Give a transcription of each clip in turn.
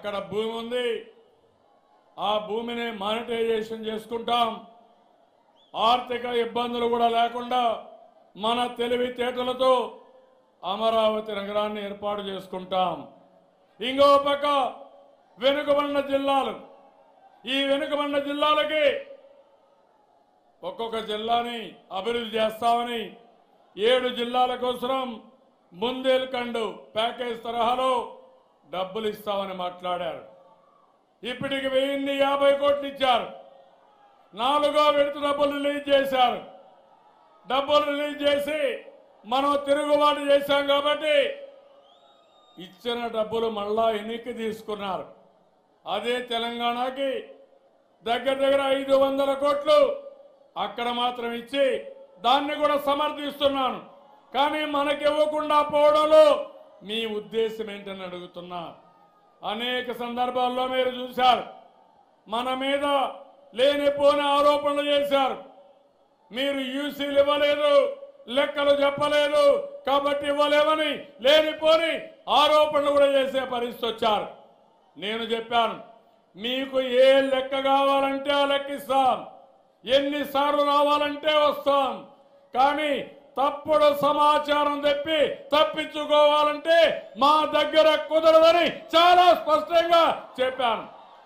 అక్కడ భూమి ఉంది ఆ భూమిని మానిటైజేషన్ చేసుకుంటాం ఆర్థిక ఇబ్బందులు కూడా లేకుండా మన తెలివితేటలతో అమరావతి నగరాన్ని ఏర్పాటు చేసుకుంటాం ఇంకో పక్క వెనుకబడిన జిల్లాలు ఈ వెనుకబడిన జిల్లాలకి ఒక్కొక్క జిల్లాని అభివృద్ధి చేస్తామని ఏడు జిల్లాల కోసం బుందేల్ఖండ్ ప్యాకేజ్ తరహాలో డబ్బులు ఇస్తామని మాట్లాడారు ఇప్పటికి వెయ్యిన్ని యాభై కోట్లు ఇచ్చారు నాలుగో విడత డబ్బులు రిలీజ్ చేశారు డబ్బులు రిలీజ్ చేసి మనం తిరుగుబాటు చేశాం కాబట్టి ఇచ్చిన డబ్బులు మళ్ళా ఎన్నిక తీసుకున్నారు అదే తెలంగాణకి దగ్గర దగ్గర ఐదు వందల కోట్లు అక్కడ మాత్రం ఇచ్చి దాన్ని కూడా సమర్థిస్తున్నాను కానీ మనకి ఇవ్వకుండా పోవడంలో మీ ఉద్దేశం ఏంటని అడుగుతున్నా అనేక సందర్భాల్లో మీరు చూశారు మన మీద లేనిపోని ఆరోపణలు చేశారు మీరు యూసీలు ఇవ్వలేదు లెక్కలు చెప్పలేదు కాబట్టి ఇవ్వలేమని లేనిపోని ఆరోపణలు కూడా చేసే పరిస్థితి వచ్చారు నేను చెప్పాను మీకు ఏ లెక్క కావాలంటే ఆ లెక్క ఇస్తాం ఎన్నిసార్లు రావాలంటే వస్తాం కానీ తప్పుడు సమాచారం తెప్పి తప్పించుకోవాలంటే మా దగ్గర కుదరదని చాలా స్పష్టంగా చెప్పాను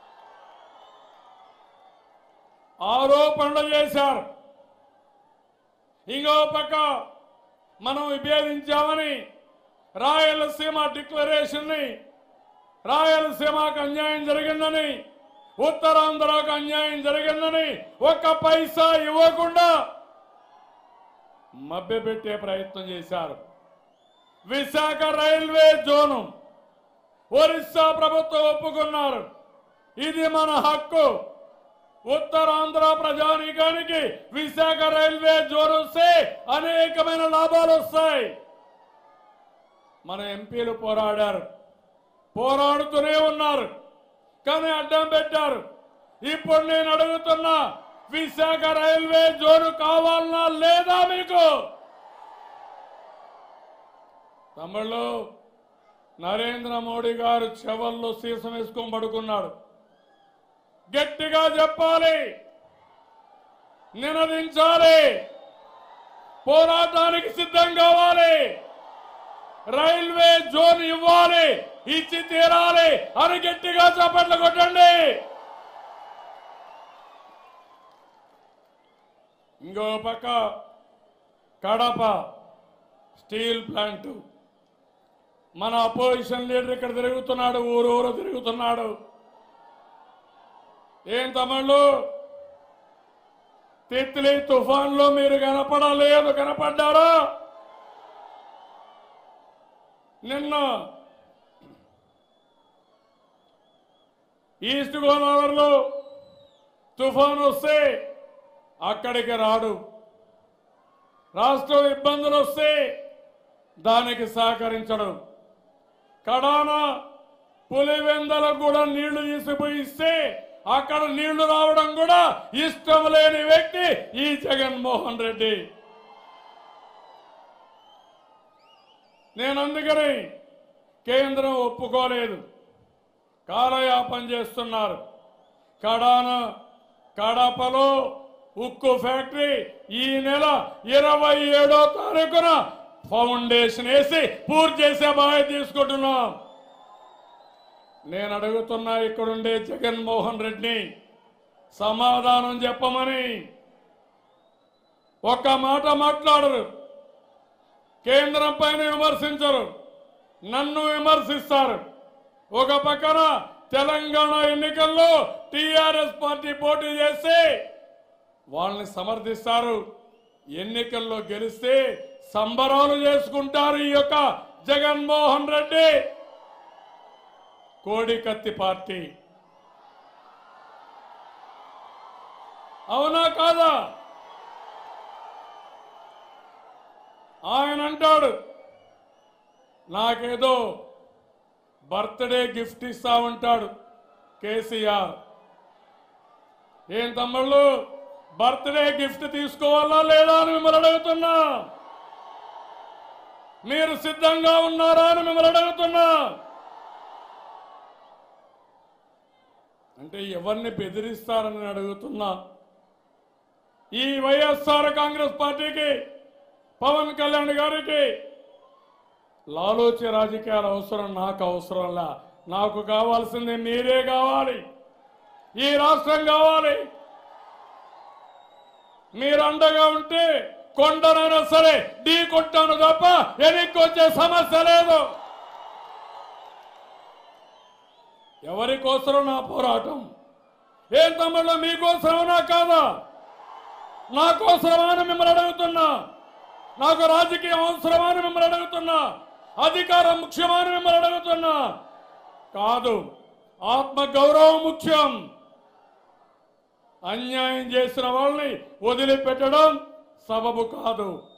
ఆరోపణలు చేశారు ఇంకో పక్క మనం విభేదించామని రాయలసీమ డిక్లరేషన్ ని రాయలసీమకు అన్యాయం జరిగిందని ఉత్తరాంధ్రకు అన్యాయం జరిగిందని ఒక్క పైసా ఇవ్వకుండా మభ్యపెట్టే ప్రయత్నం చేశారు విశాఖ రైల్వే జోను ఒరిస్సా ప్రభుత్వం ఒప్పుకున్నారు ఇది మన హక్కు ఉత్తరాంధ్ర ప్రజానీకానికి విశాఖ రైల్వే జోన్ వస్తే అనేకమైన లాభాలు వస్తాయి మన ఎంపీలు పోరాడారు పోరాడుతూనే ఉన్నారు కానీ అడ్డం పెట్టారు ఇప్పుడు నేను అడుగుతున్నా విశాఖ రైల్వే జోన్ కావాలన్నా లేదా మీకు తమిళలో నరేంద్ర మోడీ గారు చెవల్లో సీసం వేసుకొని పడుకున్నాడు గట్టిగా చెప్పాలి నినదించాలి పోరాటానికి సిద్ధం కావాలి రైల్వే జోన్ ఇవ్వాలి ఇచ్చి తీరాలి అని గట్టిగా చప్పట్లు కొట్టండి ఇంకో పక్క కడప స్టీల్ ప్లాంట్ మన అపోజిషన్ లీడర్ ఇక్కడ తిరుగుతున్నాడు ఊరు ఊరు తిరుగుతున్నాడు ఏం తమిళ్ళు తిత్లీ తుఫాన్లో మీరు కనపడలేదు కనపడ్డారా నిన్న ఈస్ట్ గోదావరిలో తుఫాన్ వస్తే అక్కడికి రాడు రాష్ట్రం ఇబ్బందులు వస్తే దానికి సహకరించడు కడాన పులివెందలకు కూడా నీళ్లు తీసుకుపోయి ఇస్తే అక్కడ నీళ్లు రావడం కూడా ఇష్టం లేని వ్యక్తి ఈ జగన్మోహన్ రెడ్డి నేను అందుకని కేంద్రం ఒప్పుకోలేదు కాలయాపన చేస్తున్నారు కడాన కడపలో ఉక్కు ఫ్యాక్టరీ ఈ నెల ఇరవై ఏడో తారీఖున ఫౌండేషన్ వేసి పూర్తి చేసే బాధ్యత తీసుకుంటున్నాం నేను అడుగుతున్నా ఇక్కడుండే జగన్మోహన్ రెడ్డిని సమాధానం చెప్పమని ఒక్క మాట మాట్లాడరు కేంద్రం పైన విమర్శించరు నన్ను విమర్శిస్తారు ఒక పక్కన తెలంగాణ ఎన్నికల్లో టిఆర్ఎస్ పార్టీ పోటీ చేస్తే వాళ్ళని సమర్థిస్తారు ఎన్నికల్లో గెలిస్తే సంబరాలు చేసుకుంటారు ఈ యొక్క జగన్మోహన్ రెడ్డి కోడికత్తి పార్టీ అవునా కాదా ఆయన అంటాడు నాకేదో బర్త్డే గిఫ్ట్ ఇస్తా ఉంటాడు కేసీఆర్ ఏం తమ్ముళ్ళు బర్త్డే గిఫ్ట్ తీసుకోవాలా లేదా అని మిమ్మల్ని అడుగుతున్నా మీరు సిద్ధంగా ఉన్నారా అని మిమ్మల్ని అడుగుతున్నా అంటే ఎవరిని బెదిరిస్తారని అడుగుతున్నా ఈ వైఎస్ఆర్ కాంగ్రెస్ పార్టీకి పవన్ కళ్యాణ్ గారికి లాలోచి రాజకీయాల అవసరం నాకు అవసరంలా నాకు కావాల్సింది మీరే కావాలి ఈ రాష్ట్రం కావాలి మీరు అండగా ఉంటే కొండనైనా సరే ఢీ కొట్టాను తప్ప వెనక్కి వచ్చే సమస్య లేదు ఎవరి కోసం నా పోరాటం ఏం తమ్ముళ్ళు మీకోసమనా కాదా నా కోసమా అని మిమ్మల్ని అడుగుతున్నా నాకు రాజకీయం అవసరమా అని మిమ్మల్ని అడుగుతున్నా అధికారం ముఖ్యమా అని మిమ్మల్ని అడుగుతున్నా కాదు ఆత్మ గౌరవం ముఖ్యం అన్యాయం చేసిన వాళ్ళని వదిలిపెట్టడం సబబు కాదు